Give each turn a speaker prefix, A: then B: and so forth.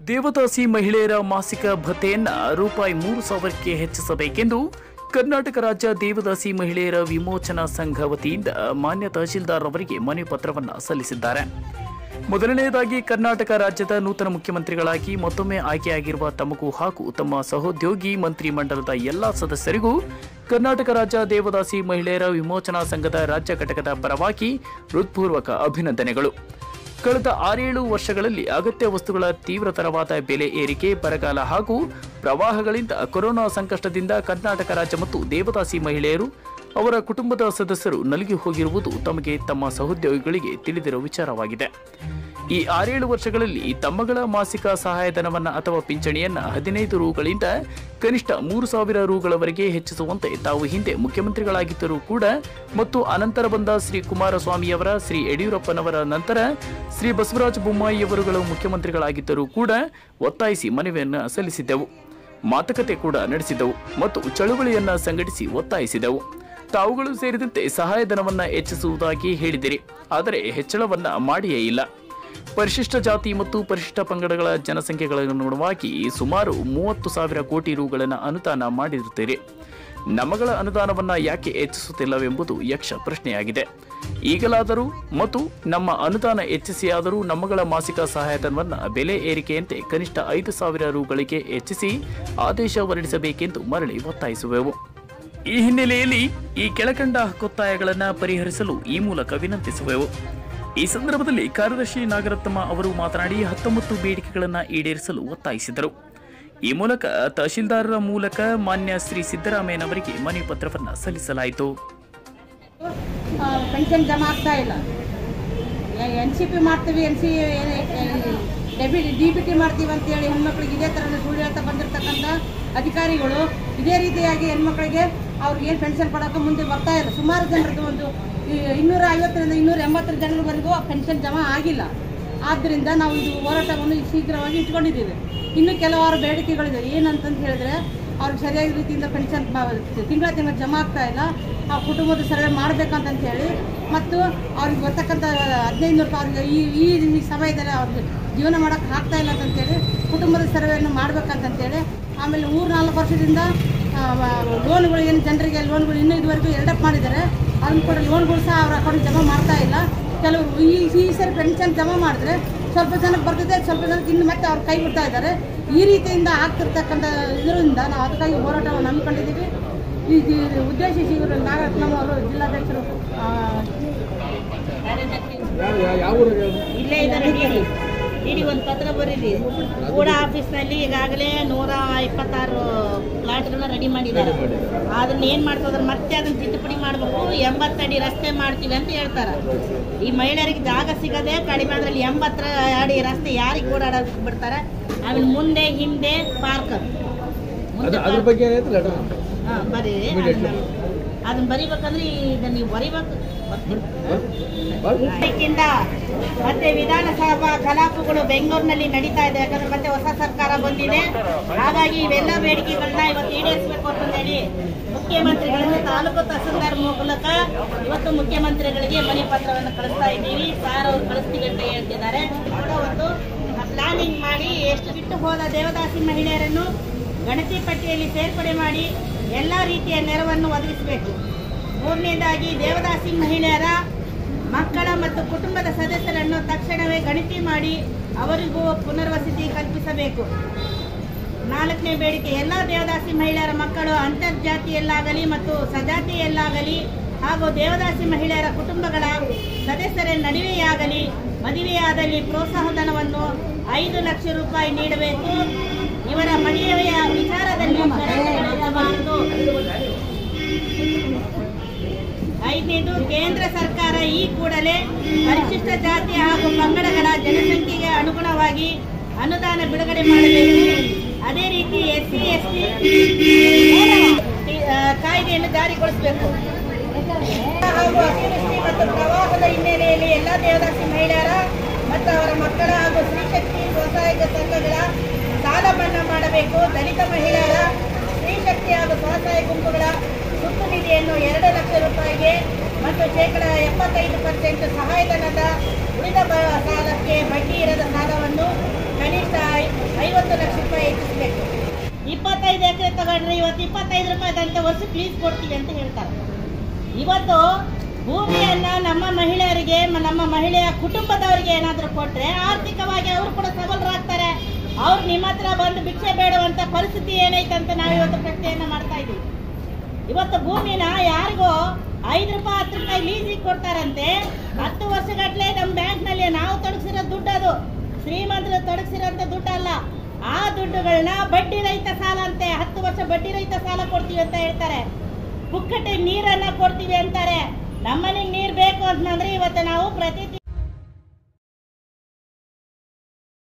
A: ದೇವದಾಸಿ ಮಹಿಳೆಯರ ಮಾಸಿಕ ಭತ್ಯೆಯನ್ನ ರೂಪಾಯಿ ಮೂರು ಸಾವಿರಕ್ಕೆ ಹೆಚ್ಚಿಸಬೇಕೆಂದು ಕರ್ನಾಟಕ ರಾಜ್ಯ ದೇವದಾಸಿ ಮಹಿಳೆಯರ ವಿಮೋಚನಾ ಸಂಘ ವತಿಯಿಂದ ಮಾನ್ಯ ತಹಶೀಲ್ದಾರ್ ಅವರಿಗೆ ಮನವಿ ಪತ್ರವನ್ನು ಸಲ್ಲಿಸಿದ್ದಾರೆ ಮೊದಲನೆಯದಾಗಿ ಕರ್ನಾಟಕ ರಾಜ್ಯದ ನೂತನ ಮುಖ್ಯಮಂತ್ರಿಗಳಾಗಿ ಮತ್ತೊಮ್ಮೆ ಆಯ್ಕೆಯಾಗಿರುವ ತಮಗೂ ಹಾಗೂ ತಮ್ಮ ಸಹೋದ್ಯೋಗಿ ಮಂತ್ರಿ ಮಂಡಲದ ಎಲ್ಲಾ ಸದಸ್ಯರಿಗೂ ಕರ್ನಾಟಕ ರಾಜ್ಯ ದೇವದಾಸಿ ಮಹಿಳೆಯರ ವಿಮೋಚನಾ ಸಂಘದ ರಾಜ್ಯ ಘಟಕದ ಪರವಾಗಿ ಹೃತ್ಪೂರ್ವಕ ಅಭಿನಂದನೆಗಳು ಕಳೆದ ಆರೇಳು ವರ್ಷಗಳಲ್ಲಿ ಅಗತ್ಯ ವಸ್ತುಗಳ ತೀವ್ರತರವಾದ ಬೆಲೆ ಏರಿಕೆ ಬರಗಾಲ ಹಾಗೂ ಪ್ರವಾಹಗಳಿಂದ ಕೊರೋನಾ ಸಂಕಷ್ಟದಿಂದ ಕರ್ನಾಟಕ ರಾಜ್ಯ ಮತ್ತು ದೇವದಾಸಿ ಮಹಿಳೆಯರು ಅವರ ಕುಟುಂಬದ ಸದಸ್ಯರು ನಲುಗಿ ಹೋಗಿರುವುದು ತಮಗೆ ತಮ್ಮ ಸಹೋದ್ಯೋಗಿಗಳಿಗೆ ತಿಳಿದಿರುವ ವಿಚಾರವಾಗಿದೆ ಈ ಆರೇಳು ವರ್ಷಗಳಲ್ಲಿ ತಮ್ಮಗಳ ಮಾಸಿಕ ಸಹಾಯಧನವನ್ನ ಅಥವಾ ಪಿಂಚಣಿಯನ್ನ ಹದಿನೈದು ರೂಗಳಿಂದ ಕನಿಷ್ಠ ಮೂರು ಸಾವಿರ ರೂಗಳವರೆಗೆ ಹೆಚ್ಚಿಸುವಂತೆ ತಾವು ಹಿಂದೆ ಮುಖ್ಯಮಂತ್ರಿಗಳಾಗಿದ್ದರೂ ಕೂಡ ಮತ್ತು ಅನಂತರ ಬಂದ ಶ್ರೀ ಕುಮಾರಸ್ವಾಮಿಯವರ ಶ್ರೀ ಯಡಿಯೂರಪ್ಪನವರ ನಂತರ ಶ್ರೀ ಬಸವರಾಜ ಬೊಮ್ಮಾಯಿಯವರುಗಳು ಮುಖ್ಯಮಂತ್ರಿಗಳಾಗಿದ್ದರೂ ಕೂಡ ಒತ್ತಾಯಿಸಿ ಮನವಿಯನ್ನ ಸಲ್ಲಿಸಿದ್ದೆವು ಮಾತುಕತೆ ಕೂಡ ನಡೆಸಿದೆವು ಮತ್ತು ಚಳುವಳಿಯನ್ನ ಸಂಘಟಿಸಿ ಒತ್ತಾಯಿಸಿದೆವು ತಾವುಗಳು ಸೇರಿದಂತೆ ಸಹಾಯಧನವನ್ನ ಹೆಚ್ಚಿಸುವುದಾಗಿ ಹೇಳಿದಿರಿ ಆದರೆ ಹೆಚ್ಚಳವನ್ನ ಮಾಡಿಯೇ ಇಲ್ಲ ಪರಿಶಿಷ್ಟ ಜಾತಿ ಮತ್ತು ಪರಿಶಿಷ್ಟ ಪಂಗಡಗಳ ಜನಸಂಖ್ಯೆಗಳನುಗುಣವಾಗಿ ಸುಮಾರು ಮೂವತ್ತು ಸಾವಿರ ಕೋಟಿ ರೂಗಳನ್ನು ಅನುದಾನ ಮಾಡಿರುತ್ತೀರಿ ನಮಗಳ ಅನುದಾನವನ್ನ ಯಾಕೆ ಹೆಚ್ಚಿಸುತ್ತಿಲ್ಲವೆಂಬುದು ಯಕ್ಷ ಪ್ರಶ್ನೆಯಾಗಿದೆ ಈಗಲಾದರೂ ಮತ್ತು ನಮ್ಮ ಅನುದಾನ ಹೆಚ್ಚಿಸಿಯಾದರೂ ನಮ್ಮಗಳ ಮಾಸಿಕ ಸಹಾಯಧನವನ್ನ ಬೆಲೆ ಏರಿಕೆಯಂತೆ ಕನಿಷ್ಠ ಐದು ಸಾವಿರ ರೂಗಳಿಗೆ ಹೆಚ್ಚಿಸಿ ಆದೇಶ ಹೊರಡಿಸಬೇಕೆಂದು ಮರಳಿ ಒತ್ತಾಯಿಸುವೆವು ಈ ಹಿನ್ನೆಲೆಯಲ್ಲಿ ಈ ಕೆಳಕಂಡ ಹಕ್ಕೊತ್ತಾಯಗಳನ್ನು ಪರಿಹರಿಸಲು ಈ ಮೂಲಕ ವಿನಂತಿಸುವೆವು ಈ ಸಂದರ್ಭದಲ್ಲಿ ಕಾರ್ಯದರ್ಶಿ ನಾಗರತ್ನಮ್ಮ ಅವರು ಮಾತನಾಡಿ ಹತ್ತೊಂಬತ್ತು ಬೇಡಿಕೆಗಳನ್ನು ಈಡೇರಿಸಲು ಒತ್ತಾಯಿಸಿದರು ಈ ಮೂಲಕ ತಹಶೀಲ್ದಾರರ ಮೂಲಕ ಮಾನ್ಯ ಶ್ರೀ ಸಿದ್ದರಾಮಯ್ಯನವರಿಗೆ ಮನವಿ ಪತ್ರವನ್ನು ಸಲ್ಲಿಸಲಾಯಿತು
B: ಪೆನ್ಷನ್ ಜಮಾ ಆಗ್ತಾ ಇಲ್ಲ ಎನ್ ಸಿ ಪಿ ಮಾಡ್ತೀವಿ ಎನ್ ಸಿ ಡೆಬಿ ಡಿ ಬಿ ಟಿ ಮಾಡ್ತೀವಿ ಅಂತೇಳಿ ಹೆಣ್ಮಕ್ಳಿಗೆ ಇದೇ ಥರ ಸುಳ್ಳು ಹೇಳ್ತಾ ಬಂದಿರತಕ್ಕಂಥ ಅಧಿಕಾರಿಗಳು ಇದೇ ರೀತಿಯಾಗಿ ಹೆಣ್ಮಕ್ಳಿಗೆ ಅವ್ರಿಗೆ ಏನು ಪೆನ್ಷನ್ ಕೊಡೋಕೆ ಮುಂದೆ ಬರ್ತಾ ಇಲ್ಲ ಸುಮಾರು ಜನರದ್ದು ಒಂದು ಈ ಇನ್ನೂರ ಐವತ್ತರಿಂದ ಇನ್ನೂರ ಎಂಬತ್ತರ ಜನರವರೆಗೂ ಆ ಪೆನ್ಷನ್ ಜಮಾ ಆಗಿಲ್ಲ ಆದ್ದರಿಂದ ನಾವು ಇದು ಹೋರಾಟವನ್ನು ಶೀಘ್ರವಾಗಿ ಇಟ್ಕೊಂಡಿದ್ದೀವಿ ಇನ್ನು ಕೆಲವಾರು ಬೇಡಿಕೆಗಳಿದೆ ಏನಂತಂತ ಹೇಳಿದ್ರೆ ಅವ್ರಿಗೆ ಸರಿಯಾದ ರೀತಿಯಿಂದ ಪೆನ್ಷನ್ ತಿಂಗಳ ತಿಂಗಳ ಜಮಾ ಆಗ್ತಾ ಇಲ್ಲ ಆ ಕುಟುಂಬದ ಸರ್ವೆ ಮಾಡಬೇಕಂತಂತ ಹೇಳಿ ಮತ್ತು ಅವ್ರಿಗೆ ಬರ್ತಕ್ಕಂಥ ಹದಿನೈದು ನೂರು ರೂಪಾಯಿ ಅವ್ರಿಗೆ ಈ ಈ ಸಮಯದಲ್ಲಿ ಅವ್ರಿಗೆ ಜೀವನ ಮಾಡೋಕ್ಕೆ ಆಗ್ತಾ ಇಲ್ಲ ಅಂತಂತೇಳಿ ಕುಟುಂಬದ ಸರ್ವೆಯನ್ನು ಮಾಡ್ಬೇಕಂತಂತೇಳಿ ಆಮೇಲೆ ಮೂರು ನಾಲ್ಕು ವರ್ಷದಿಂದ ಲೋನ್ಗಳು ಏನು ಜನರಿಗೆ ಲೋನ್ಗಳು ಇನ್ನೂ ಇದುವರೆಗೂ ಎರಡಪ್ ಮಾಡಿದ್ದಾರೆ ಅದನ್ನ ಕೂಡ ಲೋನ್ಗಳು ಸಹ ಅವ್ರ ಅಕೌಂಟ್ ಜಮಾ ಮಾಡ್ತಾ ಇಲ್ಲ ಕೆಲವರು ಈ ಈ ಸರಿ ಪೆನ್ಷನ್ ಜಮಾ ಮಾಡಿದ್ರೆ ಸ್ವಲ್ಪ ಜನಕ್ಕೆ ಬರ್ತದೆ ಸ್ವಲ್ಪ ಜನಕ್ಕೆ ಇನ್ನು ಮತ್ತೆ ಅವ್ರು ಕೈ ಬಿಡ್ತಾ ಇದ್ದಾರೆ ಈ ರೀತಿಯಿಂದ ಆಗ್ತಿರ್ತಕ್ಕಂಥ ಇದರಿಂದ ನಾವು ಅದಕ್ಕಾಗಿ ಹೋರಾಟವನ್ನು ಹಮ್ಮಿಕೊಂಡಿದ್ದೀವಿ ಈ ಈ ಉದ್ದೇಶಿಸಿ ಇವರು ನಾಗರತ್ನಮ್ಮ ಅವರು ಜಿಲ್ಲಾಧ್ಯಕ್ಷರು ಆ,
C: ಇಲ್ಲೇ ಇದ್ದಾರೆ ಡಿಡಿ ಡಿಡಿ ಒಂದು ಪತ್ರ ಬರೀರಿ ಕೂಡ ಆಫೀಸ್ನಲ್ಲಿ ಈಗಾಗಲೇ ನೂರ ಇಪ್ಪತ್ತಾರು ಪ್ಲಾಟ್ಗಳನ್ನ ರೆಡಿ ಮಾಡಿದ್ದಾರೆ ಅದನ್ನ ಏನು ಮಾಡ್ತಿದ್ರೆ ಮತ್ತೆ ಅದನ್ನ ತಿದ್ದುಪಡಿ ಮಾಡಬೇಕು ಎಂಬತ್ತಡಿ ರಸ್ತೆ ಮಾಡ್ತೀವಿ ಅಂತ ಹೇಳ್ತಾರೆ ಈ ಮಹಿಳೆಯರಿಗೆ ಜಾಗ ಸಿಗದೆ ಕಡಿಮೆ ಅದರಲ್ಲಿ ಎಂಬತ್ತರ ಅಡಿ ರಸ್ತೆ ಯಾರಿಗೆ ಓಡಾಡೋದಕ್ಕೆ ಬಿಡ್ತಾರೆ ಆಮೇಲೆ ಮುಂದೆ ಹಿಂದೆ ಪಾರ್ಕ್ ಮುಂದೆ
D: ಅದ್ರ
C: park.
D: ಬಗ್ಗೆ ಏನೈತೆ ಲೆಟರ್
C: ಹಾ, ಬರೀ ಅದನ್ನ ಬರಿಬೇಕಂದ್ರೆ ಈಗ ನೀವು ಬರಿಬೇಕು ಇದಕ್ಕಿಂತ ಮತ್ತೆ ವಿಧಾನಸಭಾ ಕಲಾಪಗಳು ಬೆಂಗಳೂರಿನಲ್ಲಿ ನಡೀತಾ ಇದೆ ಯಾಕಂದ್ರೆ ಮತ್ತೆ ಹೊಸ ಸರ್ಕಾರ ಬಂದಿದೆ ಹಾಗಾಗಿ ಇವೆಲ್ಲ ಬೇಡಿಕೆಗಳನ್ನ ಇವತ್ತು ಈಡೇರಿಸಬೇಕು ಅಂತ ಹೇಳಿ ಮುಖ್ಯಮಂತ್ರಿಗಳನ್ನು ತಾಲೂಕು ತಹಸೀಲ್ದಾರ್ ಮೂಲಕ ಇವತ್ತು ಮುಖ್ಯಮಂತ್ರಿಗಳಿಗೆ ಮನೆ ಪತ್ರವನ್ನು ಕಳಿಸ್ತಾ ಇದ್ದೀವಿ ಸಾರ್ ಅವ್ರು ಕಳಿಸ್ತೀವಿ ಅಂತ ಹೇಳ್ತಿದ್ದಾರೆ ಕೂಡ ಒಂದು ಪ್ಲಾನಿಂಗ್ ಮಾಡಿ ಎಷ್ಟು ಬಿಟ್ಟು ಹೋದ ದೇವದಾಸಿ ಮಹಿಳೆಯರನ್ನು ಗಣತಿ ಪಟ್ಟಿಯಲ್ಲಿ ಸೇರ್ಪಡೆ ಮಾಡಿ ಎಲ್ಲ ರೀತಿಯ ನೆರವನ್ನು ಒದಗಿಸಬೇಕು ಮೂರನೇದಾಗಿ ದೇವದಾಸಿ ಮಹಿಳೆಯರ ಮಕ್ಕಳ ಮತ್ತು ಕುಟುಂಬದ ಸದಸ್ಯರನ್ನು ತಕ್ಷಣವೇ ಗಣತಿ ಮಾಡಿ ಅವರಿಗೂ ಪುನರ್ವಸತಿ ಕಲ್ಪಿಸಬೇಕು ನಾಲ್ಕನೇ ಬೇಡಿಕೆ ಎಲ್ಲ ದೇವದಾಸಿ ಮಹಿಳೆಯರ ಮಕ್ಕಳು ಅಂತರ್ಜಾತಿಯಲ್ಲಾಗಲಿ ಮತ್ತು ಸಜಾತಿಯಲ್ಲಾಗಲಿ ಹಾಗೂ ದೇವದಾಸಿ ಮಹಿಳೆಯರ ಕುಟುಂಬಗಳ ಸದಸ್ಯರ ನಡುವೆಯಾಗಲಿ ಮದುವೆಯಾದಲ್ಲಿ ಪ್ರೋತ್ಸಾಹಧನವನ್ನು ಐದು ಲಕ್ಷ ರೂಪಾಯಿ ನೀಡಬೇಕು ಇವರ ಮದುವೆಯ ವಿಚಾರದಲ್ಲಿ ಷರತ್ತುಗಳಿರಬಾರದು ಐದನೇದು ಕೇಂದ್ರ ಸರ್ಕಾರ ಈ ಕೂಡಲೇ ಪರಿಶಿಷ್ಟ ಜಾತಿ ಹಾಗೂ ಪಂಗಡಗಳ ಜನಸಂಖ್ಯೆಗೆ ಅನುಗುಣವಾಗಿ ಅನುದಾನ ಬಿಡುಗಡೆ ಮಾಡಬೇಕು ಅದೇ ರೀತಿ ಎಸ್ ಸಿ ಎಸ್ ಟಿ ಕಾಯ್ದೆಯನ್ನು ಜಾರಿಗೊಳಿಸಬೇಕು ಹಾಗೂ ಅತಿವೃಷ್ಟಿ ಮತ್ತು ಪ್ರವಾಹದ ಹಿನ್ನೆಲೆಯಲ್ಲಿ ಎಲ್ಲ ದೇವದಾಸಿ ಮಹಿಳೆಯರ ಮತ್ತು ಅವರ ಮಕ್ಕಳ ಹಾಗೂ ಸ್ತ್ರೀಶಕ್ತಿ ಸ್ವಸಹಾಯಕ ಸಂಘಗಳ ಸಾಲ ಮನ್ನಾ ಮಾಡಬೇಕು ದಲಿತ ಮಹಿಳೆಯರ ಸ್ತ್ರೀಶಕ್ತಿ ಹಾಗೂ ಸ್ವಸಹಾಯ ಗುಂಪುಗಳ ಸುತ್ತು ನಿಧಿಯನ್ನು ಎರಡು ಲಕ್ಷ ರೂಪಾಯಿಗೆ ಮತ್ತು ಶೇಕಡ ಎಪ್ಪತ್ತೈದು ಪರ್ಸೆಂಟ್ ಸಹಾಯಧನದ ಉಳಿದ ಬ- ಸಾಲಕ್ಕೆ ಬಡ್ಡಿ ಇರದ ಸಾಲವನ್ನು ಕನಿಷ್ಠ ಐ- ಎಕರೆ ತಗೊಂಡ್ರೆ ಇವತ್ತು ಇಪ್ಪತ್ತೈದು ರೂಪಾಯಿದಂತೆ ವರ್ಷಕ್ಕೆ ಲೀಸ್ ಕೊಡ್ತೀವಿ ಅಂತ ಹೇಳ್ತಾರೆ ಇವತ್ತು ಭೂಮಿಯನ್ನ ನಮ್ಮ ಮಹಿಳೆಯರಿಗೆ ಮ- ನಮ್ಮ ಮಹಿಳೆಯ ಕುಟುಂಬದವರಿಗೆ ಏನಾದರೂ ಕೊಟ್ರೆ ಆರ್ಥಿಕವಾಗಿ ಅವರು ಕೂಡ ಸಬಲರಾಗ್ತಾರೆ ಅವ್ರು ನಿಮ್ಮ ಹತ್ರ ಬಂದು ಭಿಕ್ಷೆ ಬೇಡುವಂತ ಪರಿಸ್ಥಿತಿ ಏನೈತೆ ಅಂತ ನಾವು ಇವತ್ತು ಪ್ರಶ್ನೆಯನ್ನ ಮಾಡ್ತಾ ಇದ್ದೀವಿ ಇವತ್ತು ಭೂಮಿನ ಯಾರಿಗೋ ಐದು ರೂಪಾಯಿ ಹತ್ತು ರೂಪಾಯಿ ಲೀಸಿಗೆ ಕೊಡ್ತಾರಂತೆ ಹತ್ತು ವರ್ಷಗಟ್ಲೆ ನಮ್ಮ ಬ್ಯಾಂಕ್ನಲ್ಲಿ ನಾವು ತೊಡಗಿಸಿರೋ ದುಡ್ಡು ಅದು ಶ್ರೀಮಂತರು ತೊಡಗಿಸಿರೋಂಥ ದುಡ್ಡು ಅಲ್ಲ ಆ ದುಡ್ಡುಗಳನ್ನ ಬಡ್ಡಿ ರಹಿತ ಸಾಲ ಅಂತೆ ಹತ್ತು ವರ್ಷ ಬಡ್ಡಿ ರಹಿತ ಸಾಲ ಕೊಡ್ತೀವಿ ಅಂತ ಹೇಳ್ತಾರೆ ಪುಕ್ಕಟ್ಟೆ ನೀರನ್ನ ಕೊಡ್ತೀವಿ ಅಂತಾರೆ ನಮ್ಮನೆಗೆ ನೀರು ಬೇಕು ಅಂತಂದ್ರೆ ಇವತ್ತು ನಾವು ಪ್ರತಿ